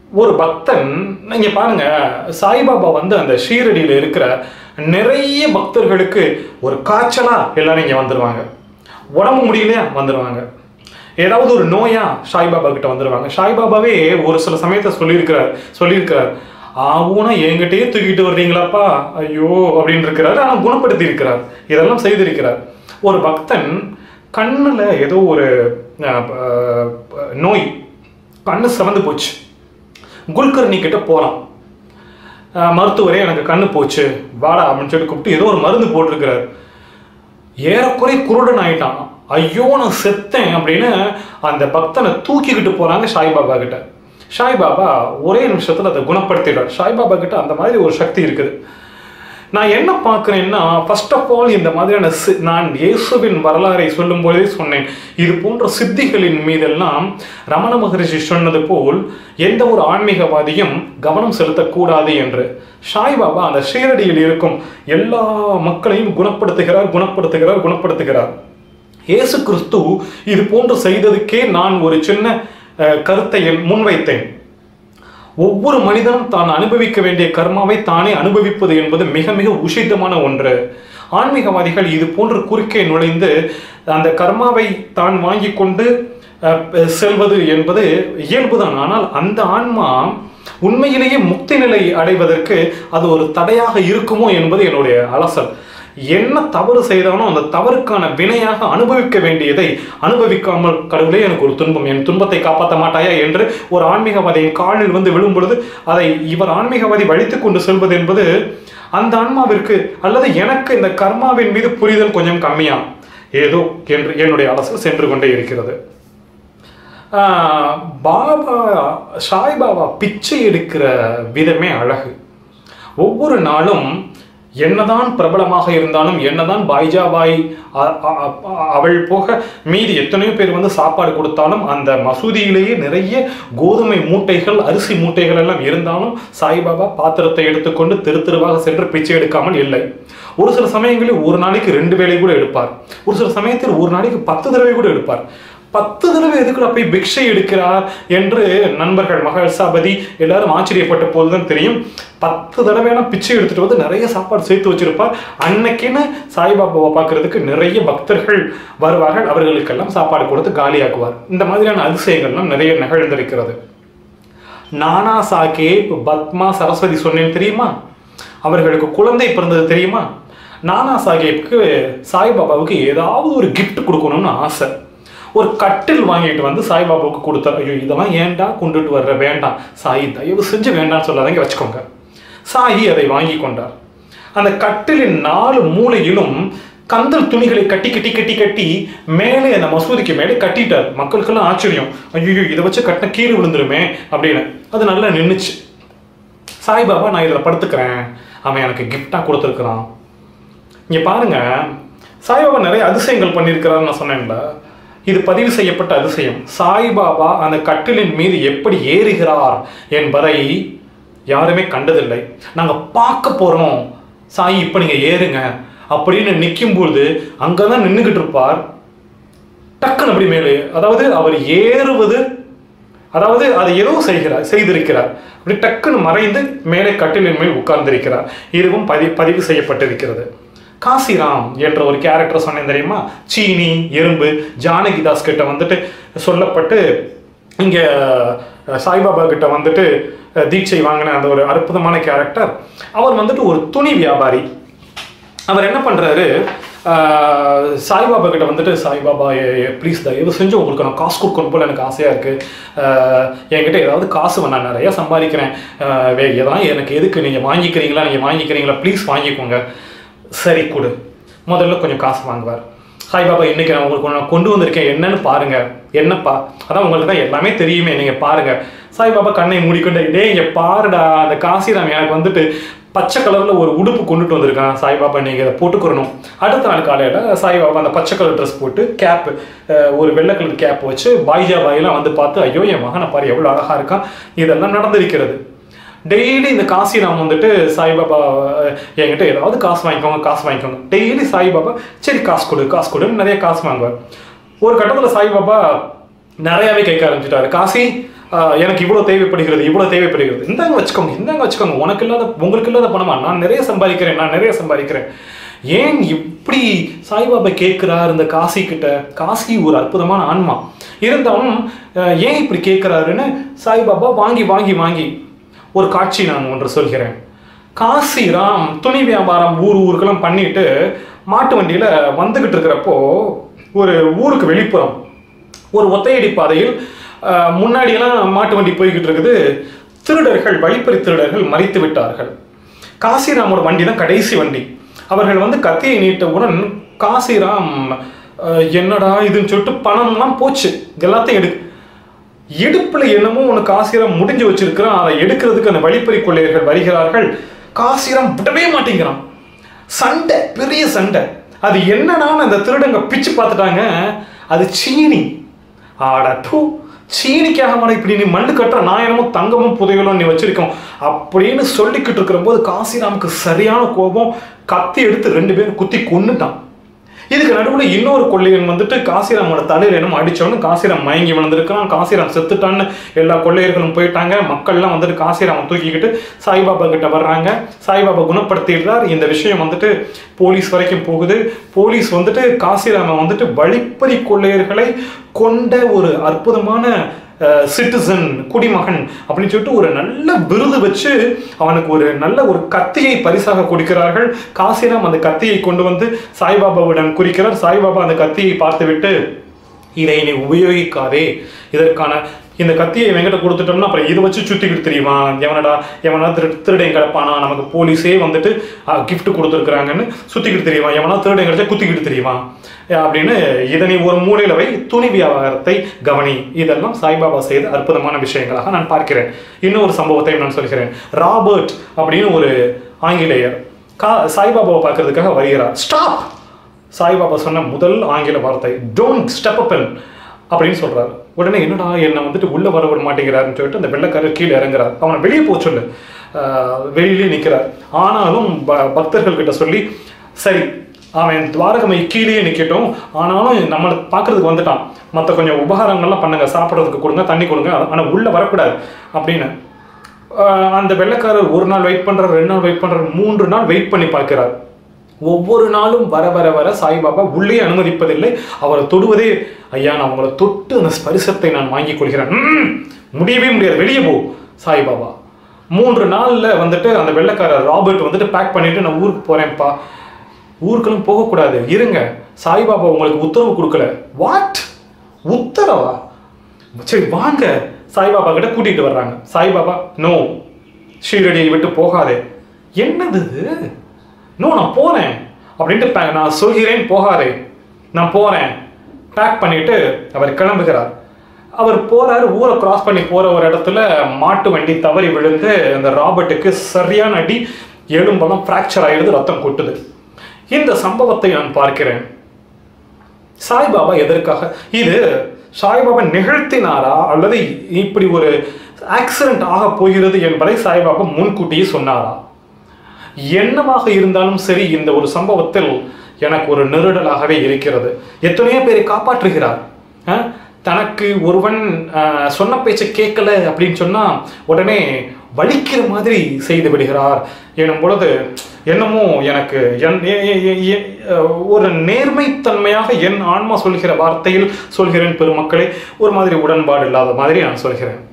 ஒரு பக்தன் நீங்க பாருங்க சாய்பாபா வந்து அந்த ஷீரடியில் இருக்கிற நிறைய பக்தர்களுக்கு ஒரு காய்ச்சலா எல்லாரும் இங்க வந்துருவாங்க உடம்பு முடியலையா வந்துருவாங்க ஏதாவது ஒரு நோயா சாய்பாபா கிட்ட வந்துருவாங்க சாய்பாபாவே ஒரு சில சமயத்தை சொல்லியிருக்கிறார் சொல்லியிருக்கிறார் ஆவுனா என்கிட்டயே தூக்கிட்டு வர்றீங்களாப்பா ஐயோ அப்படின்னு இருக்கிறாரு ஆனால் குணப்படுத்தி இருக்கிறார் இதெல்லாம் செய்திருக்கிறார் ஒரு பக்தன் கண்ணுல ஏதோ ஒரு அஹ், அஹ், நோய் கண்ணு சிவந்து போச்சு குல்கர்னி கிட்ட போறான் அஹ், மருத்துவரே எனக்கு கண்ணு போச்சு வாடா அப்படின்னு சொல்லி கூப்பிட்டு ஏதோ ஒரு மருந்து போட்டிருக்கிறார் ஏறக்குறை குருடன் ஆயிட்டான் ஐயோ நான் செத்தேன் அப்படின்னு அந்த பக்தனை தூக்கிக்கிட்டு போறாங்க சாய்பாபா கிட்ட சாய்பாபா ஒரே நிமிஷத்துல அதை குணப்படுத்திடுறார் சாய்பாபா கிட்ட அந்த மாதிரி ஒரு சக்தி இருக்குது நான் என்ன பார்க்குறேன்னா ஃபர்ஸ்ட் ஆஃப் ஆல் இந்த மாதிரியான சி- நான் இயேசுவின் வரலாறை சொல்லும் பொழுதே சொன்னேன் இது போன்ற சித்திகளின் மீதெல்லாம் ரமண மகரிஷி சொன்னது போல் எந்த ஒரு ஆன்மீகவாதியும் கவனம் செலுத்தக்கூடாது என்று சாய்பாபா அந்த ஷீரடியில் இருக்கும் எல்லா மக்களையும் குணப்படுத்துகிறார் குணப்படுத்துகிறார் குணப்படுத்துகிறார் இயேசு கிறிஸ்து இது போன்று செய்ததுக்கே நான் ஒரு சின்ன அஹ், கருத்தை என் முன்வைத்தேன் ஒவ்வொரு மனிதனும் தான் அனுபவிக்க வேண்டிய கர்மாவை தானே அனுபவிப்பது என்பது மிக மிக உசிதமான ஒன்று ஆன்மீகவாதிகள் இது போன்று குறுக்கே நுழைந்து அந்த கர்மாவை தான் வாங்கி கொண்டு அஹ், செல்வது என்பது இயல்புதான் ஆனால் அந்த ஆன்மா உண்மையிலேயே முக்தி நிலை அடைவதற்கு அது ஒரு தடையாக இருக்குமோ என்பது என்னுடைய அலசல் என்ன தவறு செய்தானோ அந்த தவறுக்கான வினையாக அனுபவிக்க வேண்டியதை அனுபவிக்காமல் கடவுளே எனக்கு ஒரு துன்பம் என் துன்பத்தை காப்பாற்ற மாட்டாயா என்று ஒரு ஆன்மீகவாதியின் காலில் வந்து விழும் பொழுது அதை இவர் ஆன்மீகவாதி வழித்துக் கொண்டு செல்வது என்பது அந்த ஆன்மாவிற்கு அல்லது எனக்கு இந்த கர்மாவின் மீது புரிதல் கொஞ்சம் கம்மியா ஏதோ என்று என்னுடைய அலசல் சென்று கொண்டே இருக்கிறது ஆஹ் பாபா சாய்பாபா பிச்சை எடுக்கிற விதமே அழகு ஒவ்வொரு நாளும் என்னதான் பிரபலமாக இருந்தாலும் என்னதான் பாய்ஜாபாய் அ- அ- அ- அவள் போக மீதி எத்தனையோ பேர் வந்து சாப்பாடு கொடுத்தாலும் அந்த மசூதியிலேயே நிறைய கோதுமை மூட்டைகள் அரிசி மூட்டைகள் எல்லாம் இருந்தாலும் சாய்பாபா பாத்திரத்தை எடுத்துக்கொண்டு தெரு தெருவாக சென்று பிச்சை எடுக்காமல் இல்லை ஒரு சில சமயங்களில் ஒரு நாளைக்கு ரெண்டு வேளை கூட எடுப்பார் ஒரு சில சமயத்தில் ஒரு நாளைக்கு பத்து தடவை கூட எடுப்பார் பத்து தடவை எதுக்குடா போய் பிக்ஷை எடுக்கிறார் என்று நண்பர்கள் மகள்சாபதி எல்லாரும் ஆச்சரியப்பட்ட போதுதான் தெரியும் பத்து தடவையெல்லாம் பிச்சை எடுத்துட்டு வந்து நிறைய சாப்பாடு சேர்த்து வச்சிருப்பார் அன்னைக்குன்னு சாய்பாபாவை பார்க்கறதுக்கு நிறைய பக்தர்கள் வருவார்கள் அவர்களுக்கெல்லாம் சாப்பாடு கொடுத்து காலியாக்குவார் இந்த மாதிரியான அதிசயங்கள்லாம் நிறைய நிகழ்ந்திருக்கிறது நானா சாகேப் பத்மா சரஸ்வதி சொன்னேன் தெரியுமா அவர்களுக்கு குழந்தை பிறந்தது தெரியுமா நானா சாஹேப்க்கு சாய்பாபாவுக்கு ஏதாவது ஒரு gift கொடுக்கணும்னு ஆசை ஒரு கட்டில் வாங்கிட்டு வந்து சாய்பாபாவுக்கு கொடுத்தார் ஐயோ இதெல்லாம் ஏன்டா கொண்டுட்டு வர்ற வேண்டாம் சாய் தயவு செஞ்சு வேண்டாம்னு சொல்லாதீங்க வச்சுக்கோங்க சாயி அதை வாங்கி கொண்டார் அந்த கட்டிலின் நாலு மூலையிலும் கந்தல் துணிகளை கட்டி கட்டி கட்டி கட்டி மேலே அந்த மசூதிக்கு மேலே கட்டிட்டார் மக்களுக்கெல்லாம் ஆச்சரியம் ஐயோ இதை வச்சு கட்டின கீழே விழுந்துருமே அப்படின்னு அது நல்லா நின்றுச்சு சாய்பாபா நான் இதில் படுத்துக்கிறேன் அவன் எனக்கு கிஃப்டாக கொடுத்துருக்குறான் இங்கே பாருங்க சாய்பாபா நிறைய அதிசயங்கள் பண்ணியிருக்கிறாருன்னு நான் சொன்னேன்ல இது பதிவு செய்யப்பட்ட அதிசயம் சாய்பாபா அந்த கட்டிலின் மீது எப்படி ஏறுகிறார் என்பதை யாருமே கண்டதில்லை நாங்கள் பார்க்க போகிறோம் சாய் இப்போ நீங்கள் ஏறுங்க அப்படின்னு நிற்கும்பொழுது அங்கே தான் நின்றுக்கிட்டு இருப்பார் டக்குன்னு அப்படி மேலே அதாவது அவர் ஏறுவது அதாவது அதை ஏதோ செய்கிறார் செய்திருக்கிறார் அப்படி டக்குன்னு மறைந்து மேலே கட்டிலின் மேல் உட்கார்ந்திருக்கிறார் இதுவும் பதி பதிவு செய்யப்பட்டிருக்கிறது காசிராம் என்ற ஒரு கேரக்டர் சொன்னேன் தெரியுமா சீனி எறும்பு ஜானகிதாஸ் கிட்ட வந்துட்டு சொல்லப்பட்டு இங்க அஹ், சாய்பாபா கிட்ட வந்துட்டு அஹ், தீட்சை வாங்கின அந்த ஒரு அற்புதமான கேரக்டர் அவர் வந்துட்டு ஒரு துணி வியாபாரி அவர் என்ன பண்றாரு ஆஹ், சாய்பாபா கிட்ட வந்துட்டு சாய்பாபா ப்ளீஸ் தயவு செஞ்சு உங்களுக்கு நான் காசு கொடுக்கணும் போல எனக்கு ஆசையா இருக்கு ஆஹ், என்கிட்ட ஏதாவது காசு நான் நிறைய சம்பாதிக்கிறேன் ஆஹ், வே- எதெல்லாம் எனக்கு எதுக்கு நீங்க வாங்கிக்கிறீங்களா நீங்க வாங்கிக்கிறீங்களா ப்ளீஸ் வாங்கிக்கோங்க சரி கொடு முதல்ல கொஞ்சம் காசு வாங்குவார் சாய்பாபா இன்னைக்கு நான் உங்களுக்கு நான் கொண்டு வந்திருக்கேன் என்னன்னு பாருங்க என்னப்பா அதான் உங்களுக்கு தான் எல்லாமே தெரியுமே நீங்க பாருங்க சாய்பாபா கண்ணை மூடிக்கொண்டு டேய் இங்க பாருடா அந்த காசிராம் எனக்கு வந்துட்டு பச்சை கலர்ல ஒரு உடுப்பு கொண்டுட்டு வந்திருக்கான் சாய்பாபா நீங்க இதை போட்டுக்கிறணும் அடுத்த நாள் காலையில சாய்பாபா அந்த பச்சை கலர் ட்ரெஸ் போட்டு கேப் ஒரு வெள்ளை கலர் கேப் வச்சு பாய்ஜா பாயெல்லாம் வந்து பார்த்து ஐயோ என் மகனை பாரு எவ்வளவு அழகா இருக்கான் இதெல்லாம் நடந்திருக்கிறது டெய்லி இந்த காசிராம் வந்துட்டு சாய்பாபா அஹ், என்கிட்ட ஏதாவது காசு வாங்கிக்கோங்க காசு வாங்கிக்கோங்க டெய்லி சாய்பாபா சரி காசு கொடு காசு கொடுன்னு நிறைய காசு வாங்குவார் ஒரு கட்டத்தில் சாய்பாபா நிறையாவே கேட்க ஆரம்பிச்சிட்டாரு காசி ஆஹ், எனக்கு இவ்வளோ தேவைப்படுகிறது இவ்வளோ தேவைப்படுகிறது இந்தாங்க வச்சுக்கோங்க இந்தாங்க வச்சுக்கோங்க உனக்கு இல்லாத உங்களுக்கு இல்லாத பணமா நான் நிறைய சம்பாதிக்கிறேன் நான் நிறைய சம்பாதிக்கிறேன் ஏன் இப்படி சாய்பாபா கேட்கிறார் இந்த காசி கிட்ட காசி ஒரு அற்புதமான ஆன்மா இருந்தாலும் ஆஹ், ஏன் இப்படி கேட்கிறாருன்னு சாய்பாபா வாங்கி வாங்கி வாங்கி ஒரு காட்சி நான் ஒன்று சொல்கிறேன் காசிராம் துணி வியாபாரம் ஊர் ஊருக்கெல்லாம் பண்ணிட்டு மாட்டு வண்டியில வந்துகிட்டு இருக்கிறப்போ ஒரு ஊருக்கு வெளிப்புறம் ஒரு ஒத்தையடி பாதையில் ஆஹ், முன்னாடியெல்லாம் மாட்டு வண்டி போய்கிட்டு இருக்குது திருடர்கள் வழிப்பறி திருடர்கள் மறித்து விட்டார்கள் காசிராமோட வண்டி தான் கடைசி வண்டி அவர்கள் வந்து கத்தியை நீட்டவுடன் காசிராம் ஆஹ், என்னடா இதுன்னு சொல்லிட்டு பணம்லாம் போச்சு எல்லாத்தையும் எடு இடுப்புல என்னமோ ஒன்று காசிரம் முடிஞ்சு வச்சிருக்கிறான் அதை எடுக்கிறதுக்கு அந்த வழிப்பறி கொள்ளையர்கள் வருகிறார்கள் காசிரம் விடவே மாட்டேங்கிறான் சண்டை பெரிய சண்டை அது என்னடான்னு அந்த திருடங்க பிச்சு பார்த்துட்டாங்க அது சீனி ஆட தூ சீனிக்காக மாட இப்படி நீ மண்ணு கட்டுற நான் என்னமோ தங்கமும் புதையலும் நீ வச்சிருக்கோம் அப்படின்னு சொல்லிக்கிட்டு இருக்கிற போது காசிராமுக்கு சரியான கோபம் கத்தி எடுத்து ரெண்டு பேரும் குத்தி கொன்னுட்டான் இதுக்கு நடுவில் இன்னொரு கொள்ளையன் வந்துட்டு காசிராமோட தலையில என்னமோ அடிச்சவனு காசிராம் மயங்கி விழுந்திருக்கிறான் காசிராம் செத்துட்டான்னு எல்லா கொள்ளையர்களும் போயிட்டாங்க மக்கள்லாம் வந்துட்டு காசிராம தூக்கிக்கிட்டு சாய்பாபா கிட்ட வர்றாங்க சாய்பாபா குணப்படுத்திடுறார் இந்த விஷயம் வந்துட்டு போலீஸ் வரைக்கும் போகுது போலீஸ் வந்துட்டு காசிராம வந்துட்டு வழிப்பறி கொள்ளையர்களை கொண்ட ஒரு அற்புதமான சிட்டிசன் குடிமகன் அப்படின்னு சொல்லிட்டு ஒரு நல்ல விருது வச்சு அவனுக்கு ஒரு நல்ல ஒரு கத்தியை பரிசாக கொடுக்கிறார்கள் காசிராம் அந்த கத்தியை கொண்டு வந்து சாய்பாபாவிடம் குறிக்கிறார் சாய்பாபா அந்த கத்தியை பார்த்துவிட்டு இதை நீ உபயோகிக்காதே இதற்கான இந்த கத்தியை என்கிட்ட கொடுத்துட்டோம்னா அப்புறம் இதை வச்சு சுத்திக்கிட்டு தெரியுமா எவனடா எவனா திரு திருடன் கிடப்பானா நமக்கு போலீஸே வந்துட்டு கிஃப்ட் கொடுத்துருக்குறாங்கன்னு சுத்திக்கிட்டு தெரியுமா எவனா திருடன் கிடைச்சா குத்திக்கிட்டு தெரியுமா அப்படின்னு இதனை ஒரு மூலையில வை துணி வியாபாரத்தை கவனி இதெல்லாம் சாய்பாபா செய்த அற்புதமான விஷயங்களாக நான் பார்க்கிறேன் இன்னொரு சம்பவத்தை நான் சொல்கிறேன் ராபர்ட் அப்படின்னு ஒரு ஆங்கிலேயர் கா சாய்பாபாவை பார்க்கறதுக்காக வருகிறார் ஸ்டாப் சாய்பாபா சொன்ன முதல் ஆங்கில வார்த்தை டோன்ட் ஸ்டெப் அப் அப்படின்னு சொல்றாரு உடனே என்னடா என்னை வந்துட்டு உள்ள வர விட மாட்டேங்கிறாருன்னு சொல்லிட்டு அந்த வெள்ளைக்காரர் கீழே இறங்குறார் அவனை வெளியே போக சொல்லு ஆஹ் வெளியிலே நிற்கிறார் ஆனாலும் ப- பக்தர்கள் கிட்ட சொல்லி சரி அவன் துவாரகமை கீழேயே நிற்கட்டும் ஆனாலும் நம்மளை பார்க்கறதுக்கு வந்துட்டான் மற்ற கொஞ்சம் உபகாரங்கள்லாம் பண்ணுங்க சாப்பிட்றதுக்கு கொடுங்க தண்ணி கொடுங்க ஆனால் உள்ள வரக்கூடாது அப்படின்னு ஆஹ் அந்த வெள்ளைக்காரர் ஒரு நாள் வெயிட் பண்றார் ரெண்டு நாள் வெயிட் பண்றார் மூன்று நாள் வெயிட் பண்ணி பார்க்கிறார் ஒவ்வொரு நாளும் வர வர வர சாய்பாபா உள்ளே அனுமதிப்பதில்லை அவரை தொடுவதே ஐயா நான் உங்களை தொட்டு அந்த ஸ்பரிசத்தை நான் வாங்கிக் கொள்கிறேன் "ம்ம், முடியவே முடியாது வெளியே போ சாய்பாபா மூன்று நாள்ல வந்துட்டு அந்த வெள்ளைக்காரர் ராபர்ட் வந்துட்டு பேக் பண்ணிட்டு நான் ஊருக்கு போறேன்ப்பா ஊருக்கெல்லாம் போகக்கூடாது இருங்க சாய்பாபா உங்களுக்கு உத்தரவு கொடுக்கல வாட் உத்தரவா சரி வாங்க சாய்பாபா கிட்ட கூட்டிட்டு வர்றாங்க சாய்பாபா நோ ஷீரடியை விட்டு போகாதே என்னது இது நோ நான் போறேன் அப்படின்ட்டு பே- நான் சொல்கிறேன் போகாதே நான் போறேன் பேக் பண்ணிட்டு அவர் கிளம்புகிறார் அவர் போறாரு ஊரை கிராஸ் பண்ணி போற ஒரு இடத்துல மாட்டு வண்டி தவறி விழுந்து அந்த ராபர்ட்டுக்கு சரியான அடி எலும்பெல்லாம் ஃப்ராக்சர் ஆயிடுது ரத்தம் கொட்டுது இந்த சம்பவத்தை நான் பார்க்கிறேன் சாய்பாபா எதற்காக இது சாய்பாபா நிகழ்த்தினாரா அல்லது இப்படி ஒரு ஆக்சிடென்ட் ஆக போகிறது என்பதை சாய்பாபா முன்கூட்டியே சொன்னாரா என்னவாக இருந்தாலும் சரி இந்த ஒரு சம்பவத்தில் எனக்கு ஒரு நெருடலாகவே இருக்கிறது எத்தனையோ பேரை காப்பாற்றுகிறார் அஹ், தனக்கு ஒருவன் அஹ், சொன்ன பேச்சை கேட்கல அப்படின்னு சொன்னா உடனே வலிக்கிற மாதிரி செய்து விடுகிறார் எனும் பொழுது என்னமோ எனக்கு என் எ- எ- எ- எ- அஹ், ஒரு நேர்மைத்தன்மையாக என் ஆன்மா சொல்கிற வார்த்தையில் சொல்கிறேன் பெருமக்களே ஒரு மாதிரி உடன்பாடு இல்லாத மாதிரி நான் சொல்கிறேன்